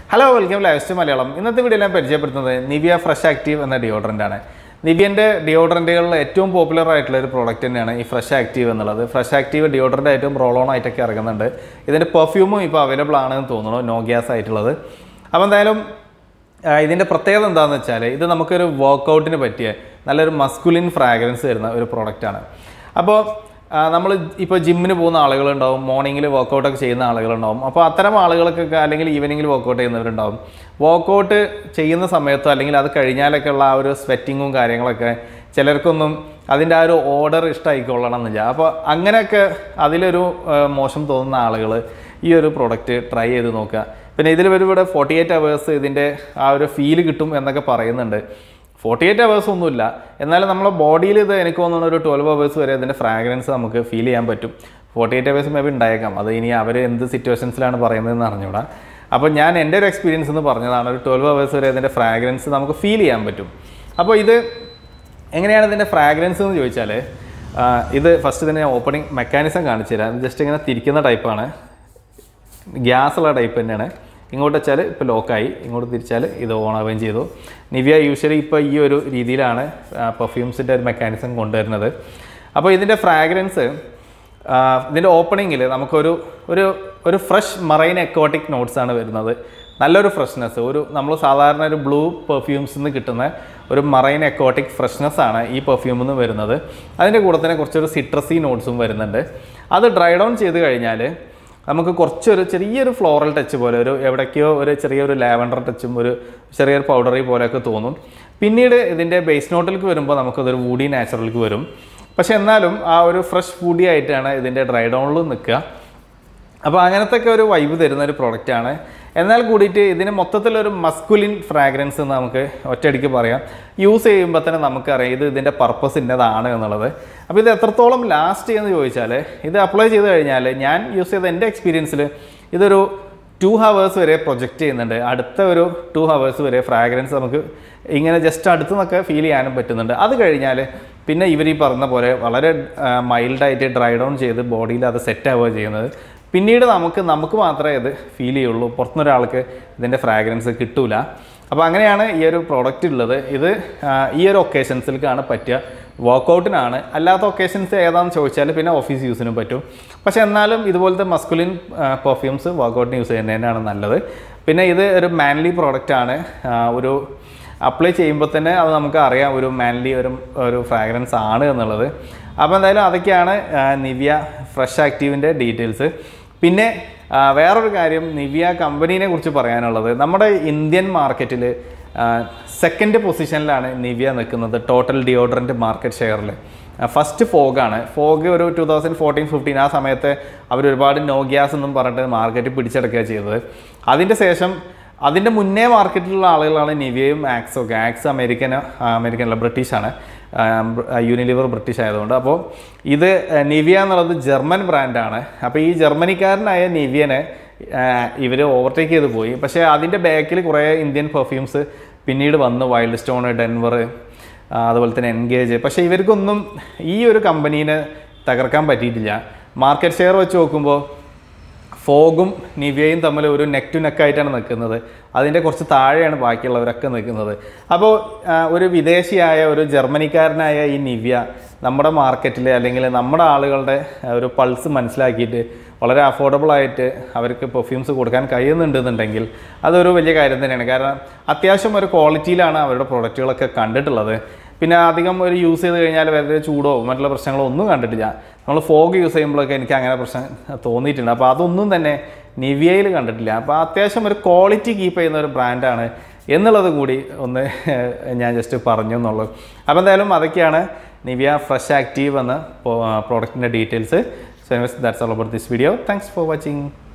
hello welcome life Malayalam ഇന്നത്തെ video ഞാൻ പരിചയപ്പെടുത്തുന്നത് നിവിയ ഫ്രഷ് ആക്റ്റീവ് എന്ന ഡിയോഡ്രൻ്റ് ആണ് നിവിയൻ്റെ ഡിയോഡ്രൻറ്റുകളിൽ ഏറ്റവും പോപ്പുലർ ആയിട്ടുള്ള ഒരു പ്രോഡക്റ്റ് തന്നെയാണ് ഈ ഫ്രഷ് ആക്റ്റീവ് എന്നുള്ളത് ഫ്രഷ് ആക്റ്റീവ് ഡിയോഡ്രൻ്റ് ആയിട്ടും റോൾ ഓൺ ആയിട്ടൊക്കെ ഇറങ്ങുന്നുണ്ട് ഇതിൻ്റെ പെർഫ്യൂമും ഇപ്പോൾ അവൈലബിൾ ആണെന്ന് തോന്നുന്നു നോ ഗ്യാസ് ആയിട്ടുള്ളത് അപ്പോൾ എന്തായാലും ആ, ഇതിൻ്റെ പ്രത്യേകത എന്താണെന്ന് വെച്ചാൽ ഇത് നമുക്കൊരു വർക്കൗട്ടിന് പറ്റിയ നല്ലൊരു മസ്കുലിൻ ഫ്രാഗ്രൻസ് തരുന്ന ഒരു പ്രോഡക്റ്റാണ് അപ്പോൾ നമ്മൾ ഇപ്പോൾ ജിമ്മിന് പോകുന്ന ആളുകളുണ്ടാവും മോർണിംഗിൽ വർക്കൗട്ടൊക്കെ ചെയ്യുന്ന ആളുകളുണ്ടാവും അപ്പോൾ അത്തരം ആളുകൾക്കൊക്കെ അല്ലെങ്കിൽ ഈവനിങ്ങിൽ വർക്കൗട്ട് ചെയ്യുന്നവരുണ്ടാവും വർക്കൗട്ട് ചെയ്യുന്ന സമയത്തോ അല്ലെങ്കിൽ അത് കഴിഞ്ഞാലൊക്കെ ഉള്ള ആ ഒരു സ്വെറ്റിങ്ങും കാര്യങ്ങളൊക്കെ ചിലർക്കൊന്നും അതിൻ്റെ ആ ഒരു ഓർഡർ ഇഷ്ടമായിക്കൊള്ളണം എന്നില്ല അപ്പോൾ അങ്ങനെയൊക്കെ അതിലൊരു ആ, മോശം തോന്നുന്ന ആളുകൾ ഈ ഒരു പ്രോഡക്റ്റ് ട്രൈ ചെയ്ത് നോക്കുക പിന്നെ ഇതിൽ വരും ഇവിടെ ഫോർട്ടി എയ്റ്റ് അവേഴ്സ് ഇതിൻ്റെ ആ ഒരു ഫീല് കിട്ടും എന്നൊക്കെ പറയുന്നുണ്ട് ഫോർട്ടി എയ്റ്റ് അവേഴ്സ് ഒന്നുമില്ല എന്നാലും നമ്മുടെ ബോഡിയിൽ ഇത് എനിക്ക് തോന്നുന്ന ഒരു ട്വൽവ് അവേഴ്സ് വരെ ഇതിൻ്റെ ഫ്രാഗ്രൻസ് നമുക്ക് ഫീൽ ചെയ്യാൻ പറ്റും forty eight hours maybe ഉണ്ടായേക്കാം അത് ഇനി അവർ എന്ത് സിറ്റുവേഷൻസിലാണ് പറയുന്നതെന്ന് അറിഞ്ഞൂടാ അപ്പോൾ ഞാൻ എൻ്റെ ഒരു എക്സ്പീരിയൻസ് എന്ന് പറഞ്ഞതാണ് ഒരു ട്വൽവ് അവേഴ്സ് വരെ ഇതിൻ്റെ ഫ്രാഗ്രൻസ് നമുക്ക് ഫീൽ ചെയ്യാൻ പറ്റും അപ്പോൾ ഇത് എങ്ങനെയാണ് ഇതിൻ്റെ ഫ്രാഗ്രൻസ് എന്ന് ചോദിച്ചാൽ ആ, ഇത് ഫസ്റ്റ് തന്നെ ഓപ്പണിംഗ് മെക്കാനിസം കാണിച്ചു തരാം ജസ്റ്റ് ഇങ്ങനെ തിരിക്കുന്ന ടൈപ്പാണ് ഗ്യാസുള്ള ടൈപ്പ് തന്നെയാണ് ഇങ്ങോട്ട് വെച്ചാൽ ഇപ്പോൾ ലോക്കായി ഇങ്ങോട്ട് തിരിച്ചാൽ ഇത് ഓൺ ആവുകയും ചെയ്തു നിവിയ യൂഷ്വലി ഇപ്പോൾ ഈ ഒരു രീതിയിലാണ് പെർഫ്യൂംസിൻ്റെ ഒരു മെക്കാനിസം കൊണ്ടുവരുന്നത് അപ്പോൾ ഇതിൻ്റെ ഫ്രാഗ്രൻസ് ഇതിൻ്റെ ഓപ്പണിങ്ങിൽ നമുക്കൊരു ഒരു ഒരു ഫ്രഷ് മറൈൻ എക്കോട്ടിക് നോട്ട്സ് ആണ് വരുന്നത് നല്ലൊരു ഫ്രഷ്നെസ് ഒരു നമ്മൾ സാധാരണ ഒരു ബ്ലൂ പെർഫ്യൂംസിൽ നിന്ന് കിട്ടുന്ന ഒരു മറൈൻ എക്കോട്ടിക് ഫ്രഷ്നെസ് ആണ് ഈ പെർഫ്യൂമിൽ നിന്ന് വരുന്നത് അതിൻ്റെ കൂടെ തന്നെ കുറച്ചൊരു സിട്രസി നോട്ട്സും വരുന്നുണ്ട് അത് ഡ്രൈ ഡൗൺ ചെയ്ത് കഴിഞ്ഞാൽ നമുക്ക് കുറച്ചൊരു ചെറിയൊരു ഫ്ലോറൽ ടച്ച് പോലെ ഒരു എവിടേക്കോ ഒരു ചെറിയൊരു ലാവൻഡർ ടച്ചും ഒരു ചെറിയൊരു പൗഡറി പോലെയൊക്കെ തോന്നും പിന്നീട് ഇതിൻ്റെ ബേസ് നോട്ടിലേക്ക് വരുമ്പോൾ നമുക്കതൊരു വൂഡി നാച്ചുറലിലേക്ക് വരും പക്ഷെ എന്നാലും ആ ഒരു ഫ്രഷ് വൂഡി ആയിട്ടാണ് ഇതിൻ്റെ ഡ്രൈ ഡൗണിൽ നിൽക്കുക അപ്പോൾ അങ്ങനത്തെ ഒക്കെ ഒരു വൈബ് തരുന്ന ഒരു പ്രോഡക്റ്റാണ് എന്നാൽ കൂടിയിട്ട് ഇതിന് മൊത്തത്തിലൊരു മസ്കുലിൻ ഫ്രാഗ്രൻസ് എന്ന് നമുക്ക് ഒറ്റയടിക്ക് പറയാം യൂസ് ചെയ്യുമ്പോൾ തന്നെ നമുക്കറിയാം ഇത് ഇതിൻ്റെ പർപ്പസ് ഇന്നതാണ് എന്നുള്ളത് അപ്പോൾ ഇത് എത്രത്തോളം ലാസ്റ്റ് ചെയ്യുമെന്ന് ചോദിച്ചാൽ ഇത് അപ്ലൈ ചെയ്ത് കഴിഞ്ഞാൽ ഞാൻ യൂസ് ചെയ്ത എൻ്റെ എക്സ്പീരിയൻസിൽ ഇതൊരു ടു ഹവേഴ്സ് വരെ പ്രൊജക്റ്റ് ചെയ്യുന്നുണ്ട് അടുത്ത ഒരു ടു ഹവേഴ്സ് വരെ ഫ്രാഗ്രൻസ് നമുക്ക് ഇങ്ങനെ ജസ്റ്റ് അടുത്ത് നിന്നൊക്കെ ഫീൽ ചെയ്യാനും പറ്റുന്നുണ്ട് അത് കഴിഞ്ഞാൽ പിന്നെ ഇവർ ഈ പറഞ്ഞ പോലെ വളരെ മൈൽഡായിട്ട് ഡ്രൈ ഡൗൺ ചെയ്ത് ബോഡിയിൽ അത് സെറ്റ് ആവുക ചെയ്യുന്നത് പിന്നീട് നമുക്ക് നമുക്ക് മാത്രമേ ഇത് ഫീൽ ചെയ്യുള്ളൂ പുറത്തുനിന്നൊരാൾക്ക് ഇതിൻ്റെ ഫ്രാഗ്രൻസ് കിട്ടൂല അപ്പോൾ അങ്ങനെയാണ് ഈ ഒരു പ്രോഡക്റ്റ് ഉള്ളത് ഇത് ആ, ഈ ഒരു ഒക്കേഷൻസിലേക്കാണ് പറ്റുക വർക്കൗട്ടിനാണ് അല്ലാത്ത ഒക്കേഷൻസ് ഏതാണെന്ന് ചോദിച്ചാൽ പിന്നെ ഓഫീസ് യൂസിനും പറ്റും പക്ഷേ എന്നാലും ഇതുപോലത്തെ മസ്കുലിൻ പെർഫ്യൂംസ് വർക്കൗട്ടിന് യൂസ് ചെയ്യുന്നതിനാണ് നല്ലത് പിന്നെ ഇത് ഒരു മാൻലി പ്രോഡക്റ്റാണ് ഒരു അപ്ലൈ ചെയ്യുമ്പോൾ തന്നെ അത് നമുക്ക് അറിയാം ഒരു മാൻലി ഒരു ഒരു ഫ്രാഗ്രൻസ് ആണ് എന്നുള്ളത് അപ്പോൾ എന്തായാലും അതൊക്കെയാണ് ആ, നിവിയ ഫ്രഷ് ആക്റ്റീവിൻ്റെ ഡീറ്റെയിൽസ് പിന്നെ ആ, വേറൊരു കാര്യം നിവിയ കമ്പനീനെ കുറിച്ച് പറയാനുള്ളത് നമ്മുടെ ഇന്ത്യൻ മാർക്കറ്റിൽ സെക്കൻഡ് പൊസിഷനിലാണ് നിവിയ നിൽക്കുന്നത് ടോട്ടൽ ഡിയോഡ്രൻറ്റ് മാർക്കറ്റ് ഷെയറിൽ ഫസ്റ്റ് ഫോഗാണ് ഫോഗ് ഒരു ടു തൗസൻഡ് ഫോർട്ടീൻ ഫിഫ്റ്റീൻ ആ സമയത്ത് അവർ ഒരുപാട് നോ ഗ്യാസ് എന്നും പറഞ്ഞിട്ട് മാർക്കറ്റ് പിടിച്ചെടുക്കുക ചെയ്തത് അതിൻ്റെ ശേഷം അതിൻ്റെ മുന്നേ മാർക്കറ്റിലുള്ള ആളുകളാണ് നിവിയയും ആക്സും ഒക്കെ ആക്സ് അമേരിക്കൻ അമേരിക്കൻ അല്ല ബ്രിട്ടീഷാണ് യൂണിലിവർ ബ്രിട്ടീഷ് ആയതുകൊണ്ട് അപ്പോൾ ഇത് നിവിയ എന്നുള്ളത് ജർമ്മൻ ബ്രാൻഡാണ് അപ്പോൾ ഈ ജർമ്മനിക്കാരനായ നിവിയനെ ഇവർ ഓവർടേക്ക് ചെയ്ത് പോയി പക്ഷേ അതിൻ്റെ ബാക്കിൽ കുറേ ഇന്ത്യൻ പെർഫ്യൂംസ് പിന്നീട് വന്നു വൈൽഡ് സ്റ്റോൺ ഡെൻവർ അതുപോലെ തന്നെ എൻഗേജ് പക്ഷേ ഇവർക്കൊന്നും ഈ ഒരു കമ്പനീനെ തകർക്കാൻ പറ്റിയിട്ടില്ല മാർക്കറ്റ് ഷെയർ വെച്ച് നോക്കുമ്പോൾ ഫോഗും നിവ്യയും തമ്മിൽ ഒരു നെക്ക് ടു നെക്കായിട്ടാണ് നിൽക്കുന്നത് അതിൻ്റെ കുറച്ച് താഴെയാണ് ബാക്കിയുള്ളവരൊക്കെ നിൽക്കുന്നത് അപ്പോൾ ആ, ഒരു വിദേശിയായ ഒരു ജർമ്മനിക്കാരനായ ഈ നിവ്യ നമ്മുടെ മാർക്കറ്റിൽ അല്ലെങ്കിൽ നമ്മുടെ ആളുകളുടെ ആ, ഒരു പൾസ് മനസ്സിലാക്കിയിട്ട് വളരെ അഫോർഡബിൾ ആയിട്ട് അവർക്ക് പെർഫ്യൂംസ് കൊടുക്കാൻ കഴിയുന്നുണ്ടെന്നുണ്ടെങ്കിൽ അതൊരു വലിയ കാര്യം തന്നെയാണ് കാരണം അത്യാവശ്യം ഒരു ക്വാളിറ്റിയിലാണ് അവരുടെ പ്രൊഡക്റ്റുകളൊക്കെ കണ്ടിട്ടുള്ളത് പിന്നെ അധികം ഒരു യൂസ് ചെയ്ത് കഴിഞ്ഞാൽ വേറെ ചൂടോ മറ്റുള്ള പ്രശ്നങ്ങളോ ഒന്നും കണ്ടിട്ടില്ല നമ്മൾ ഫോഗ് യൂസ് ചെയ്യുമ്പോഴൊക്കെ എനിക്ക് അങ്ങനെ പ്രശ്നം തോന്നിയിട്ടുണ്ട് അപ്പോൾ അതൊന്നും തന്നെ നിവിയയിൽ കണ്ടിട്ടില്ല അപ്പോൾ അത്യാവശ്യം ഒരു ക്വാളിറ്റി കീപ്പ് ചെയ്യുന്ന ഒരു ബ്രാൻഡാണ് എന്നുള്ളത് കൂടി ഒന്ന് ഞാൻ ജസ്റ്റ് പറഞ്ഞു എന്നുള്ളൂ അപ്പോൾ എന്തായാലും അതൊക്കെയാണ് നിവിയ ഫ്രഷ് ആക്റ്റീവ് എന്ന പ്രോഡക്റ്റിൻ്റെ details so that's all about this video thanks for watching